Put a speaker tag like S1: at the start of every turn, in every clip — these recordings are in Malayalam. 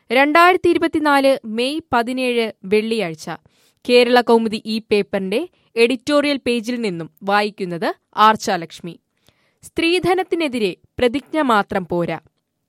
S1: രണ്ടായിരത്തി ഇരുപത്തിനാല് മെയ് പതിനേഴ് വെള്ളിയാഴ്ച കേരള കൗമുദി ഈ പേപ്പറിന്റെ എഡിറ്റോറിയൽ പേജിൽ നിന്നും വായിക്കുന്നത് ആർച്ചാലക്ഷ്മി സ്ത്രീധനത്തിനെതിരെ പ്രതിജ്ഞ മാത്രം പോരാ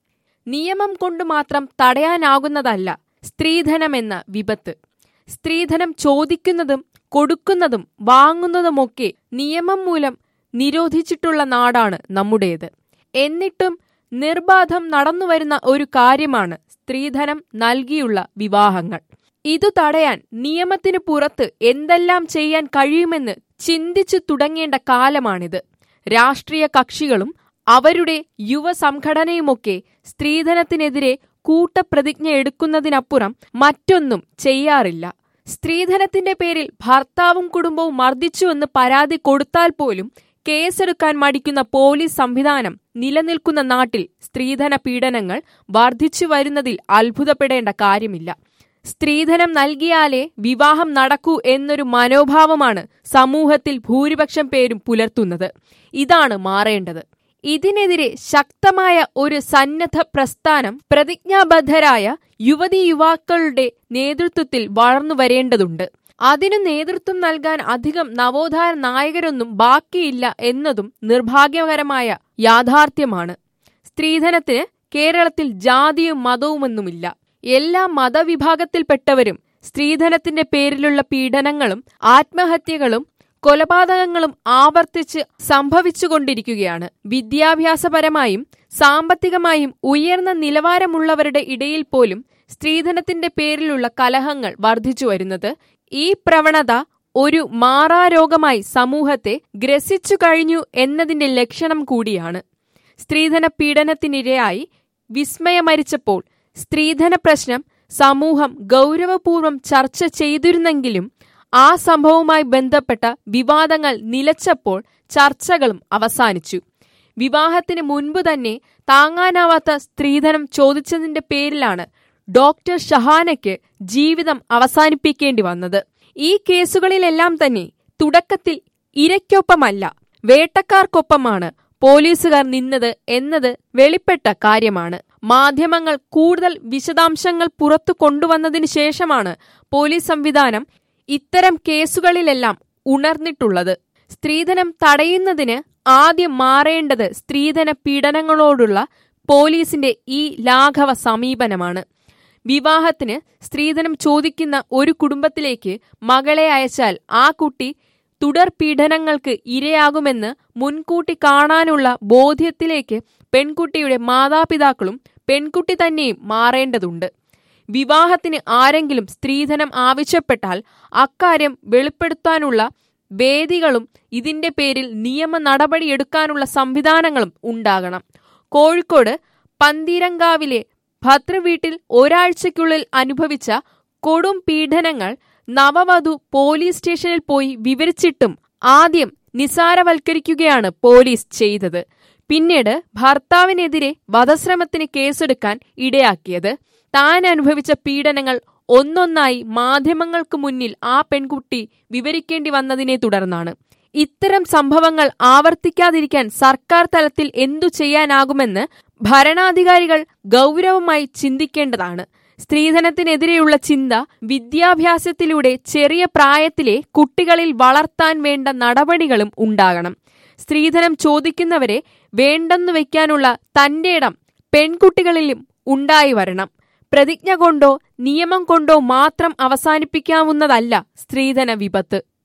S1: നിയമം കൊണ്ട് മാത്രം തടയാനാകുന്നതല്ല സ്ത്രീധനമെന്ന വിപത്ത് സ്ത്രീധനം ചോദിക്കുന്നതും കൊടുക്കുന്നതും വാങ്ങുന്നതുമൊക്കെ നിയമം മൂലം നിരോധിച്ചിട്ടുള്ള നാടാണ് നമ്മുടേത് എന്നിട്ടും നിർബാധം നടന്നുവരുന്ന ഒരു കാര്യമാണ് സ്ത്രീധനം നൽകിയുള്ള വിവാഹങ്ങൾ ഇതു തടയാൻ നിയമത്തിനു പുറത്ത് എന്തെല്ലാം ചെയ്യാൻ കഴിയുമെന്ന് ചിന്തിച്ചു തുടങ്ങേണ്ട കാലമാണിത് രാഷ്ട്രീയ കക്ഷികളും അവരുടെ യുവ സംഘടനയുമൊക്കെ സ്ത്രീധനത്തിനെതിരെ കൂട്ടപ്രതിജ്ഞ എടുക്കുന്നതിനപ്പുറം മറ്റൊന്നും ചെയ്യാറില്ല സ്ത്രീധനത്തിന്റെ പേരിൽ ഭർത്താവും കുടുംബവും മർദ്ദിച്ചുവെന്ന് പരാതി കൊടുത്താൽ പോലും കേസെടുക്കാൻ മടിക്കുന്ന പോലീസ് സംവിധാനം നിലനിൽക്കുന്ന നാട്ടിൽ സ്ത്രീധന പീഡനങ്ങൾ വർദ്ധിച്ചു വരുന്നതിൽ അത്ഭുതപ്പെടേണ്ട കാര്യമില്ല സ്ത്രീധനം നൽകിയാലേ വിവാഹം നടക്കൂ എന്നൊരു മനോഭാവമാണ് സമൂഹത്തിൽ ഭൂരിപക്ഷം പേരും പുലർത്തുന്നത് ഇതാണ് മാറേണ്ടത് ഇതിനെതിരെ ശക്തമായ ഒരു സന്നദ്ധ പ്രസ്ഥാനം പ്രതിജ്ഞാബദ്ധരായ യുവതീ യുവാക്കളുടെ നേതൃത്വത്തിൽ വളർന്നു വരേണ്ടതുണ്ട് അതിനു നേതൃത്വം നൽകാൻ അധികം നവോത്ഥാന നായകരൊന്നും ബാക്കിയില്ല എന്നതും നിർഭാഗ്യകരമായ യാഥാർത്ഥ്യമാണ് സ്ത്രീധനത്തിന് കേരളത്തിൽ ജാതിയും മതവുമൊന്നുമില്ല എല്ലാ മതവിഭാഗത്തിൽപ്പെട്ടവരും സ്ത്രീധനത്തിന്റെ പേരിലുള്ള പീഡനങ്ങളും ആത്മഹത്യകളും കൊലപാതകങ്ങളും ആവർത്തിച്ച് സംഭവിച്ചുകൊണ്ടിരിക്കുകയാണ് വിദ്യാഭ്യാസപരമായും സാമ്പത്തികമായും ഉയർന്ന നിലവാരമുള്ളവരുടെ ഇടയിൽ പോലും സ്ത്രീധനത്തിന്റെ പേരിലുള്ള കലഹങ്ങൾ വർദ്ധിച്ചു വരുന്നത് ഈ പ്രവണത ഒരു മാറാരോഗമായി സമൂഹത്തെ ഗ്രസിച്ചു കഴിഞ്ഞു എന്നതിന്റെ ലക്ഷണം കൂടിയാണ് സ്ത്രീധന പീഡനത്തിനിരയായി വിസ്മയ മരിച്ചപ്പോൾ സ്ത്രീധന പ്രശ്നം സമൂഹം ഗൗരവപൂർവ്വം ചർച്ച ചെയ്തിരുന്നെങ്കിലും ആ സംഭവവുമായി ബന്ധപ്പെട്ട വിവാദങ്ങൾ നിലച്ചപ്പോൾ ചർച്ചകളും അവസാനിച്ചു വിവാഹത്തിന് മുൻപ് തന്നെ താങ്ങാനാവാത്ത സ്ത്രീധനം ചോദിച്ചതിന്റെ പേരിലാണ് ഡോക്ടർ ഷഹാനയ്ക്ക് ജീവിതം അവസാനിപ്പിക്കേണ്ടി വന്നത് ഈ കേസുകളിലെല്ലാം തന്നെ തുടക്കത്തിൽ ഇരയ്ക്കൊപ്പമല്ല വേട്ടക്കാർക്കൊപ്പമാണ് പോലീസുകാർ നിന്നത് എന്നത് വെളിപ്പെട്ട കാര്യമാണ് മാധ്യമങ്ങൾ കൂടുതൽ വിശദാംശങ്ങൾ പുറത്തു കൊണ്ടുവന്നതിന് ശേഷമാണ് പോലീസ് സംവിധാനം ഇത്തരം കേസുകളിലെല്ലാം ഉണർന്നിട്ടുള്ളത് സ്ത്രീധനം തടയുന്നതിന് ആദ്യം മാറേണ്ടത് സ്ത്രീധന പീഡനങ്ങളോടുള്ള പോലീസിന്റെ ഈ ലാഘവ സമീപനമാണ് വിവാഹത്തിന് സ്ത്രീധനം ചോദിക്കുന്ന ഒരു കുടുംബത്തിലേക്ക് മകളെ അയച്ചാൽ ആ കുട്ടി തുടർ പീഡനങ്ങൾക്ക് ഇരയാകുമെന്ന് മുൻകൂട്ടി കാണാനുള്ള ബോധ്യത്തിലേക്ക് പെൺകുട്ടിയുടെ മാതാപിതാക്കളും പെൺകുട്ടി തന്നെയും മാറേണ്ടതുണ്ട് വിവാഹത്തിന് ആരെങ്കിലും സ്ത്രീധനം ആവശ്യപ്പെട്ടാൽ അക്കാര്യം വെളിപ്പെടുത്താനുള്ള വേദികളും ഇതിന്റെ പേരിൽ നിയമ നടപടിയെടുക്കാനുള്ള സംവിധാനങ്ങളും ഉണ്ടാകണം കോഴിക്കോട് പന്തീരങ്കാവിലെ ഭദ്രവീട്ടിൽ ഒരാഴ്ചയ്ക്കുള്ളിൽ അനുഭവിച്ച കൊടും പീഡനങ്ങൾ നവവധു പോലീസ് സ്റ്റേഷനിൽ പോയി വിവരിച്ചിട്ടും ആദ്യം നിസാരവൽക്കരിക്കുകയാണ് പോലീസ് ചെയ്തത് പിന്നീട് ഭർത്താവിനെതിരെ വധശ്രമത്തിന് കേസെടുക്കാൻ ഇടയാക്കിയത് താൻ അനുഭവിച്ച പീഡനങ്ങൾ ഒന്നൊന്നായി മാധ്യമങ്ങൾക്ക് മുന്നിൽ ആ പെൺകുട്ടി വിവരിക്കേണ്ടി വന്നതിനെ തുടർന്നാണ് ഇത്തരം സംഭവങ്ങൾ ആവർത്തിക്കാതിരിക്കാൻ സർക്കാർ തലത്തിൽ എന്തു ചെയ്യാനാകുമെന്ന് ഭരണാധികാരികൾ ഗൗരവമായി ചിന്തിക്കേണ്ടതാണ് സ്ത്രീധനത്തിനെതിരെയുള്ള ചിന്ത വിദ്യാഭ്യാസത്തിലൂടെ ചെറിയ പ്രായത്തിലെ കുട്ടികളിൽ വളർത്താൻ വേണ്ട നടപടികളും ഉണ്ടാകണം സ്ത്രീധനം ചോദിക്കുന്നവരെ വേണ്ടെന്നു വയ്ക്കാനുള്ള തന്റെ ഇടം പെൺകുട്ടികളിലും ഉണ്ടായി വരണം പ്രതിജ്ഞ കൊണ്ടോ നിയമം കൊണ്ടോ മാത്രം അവസാനിപ്പിക്കാവുന്നതല്ല സ്ത്രീധന വിപത്ത്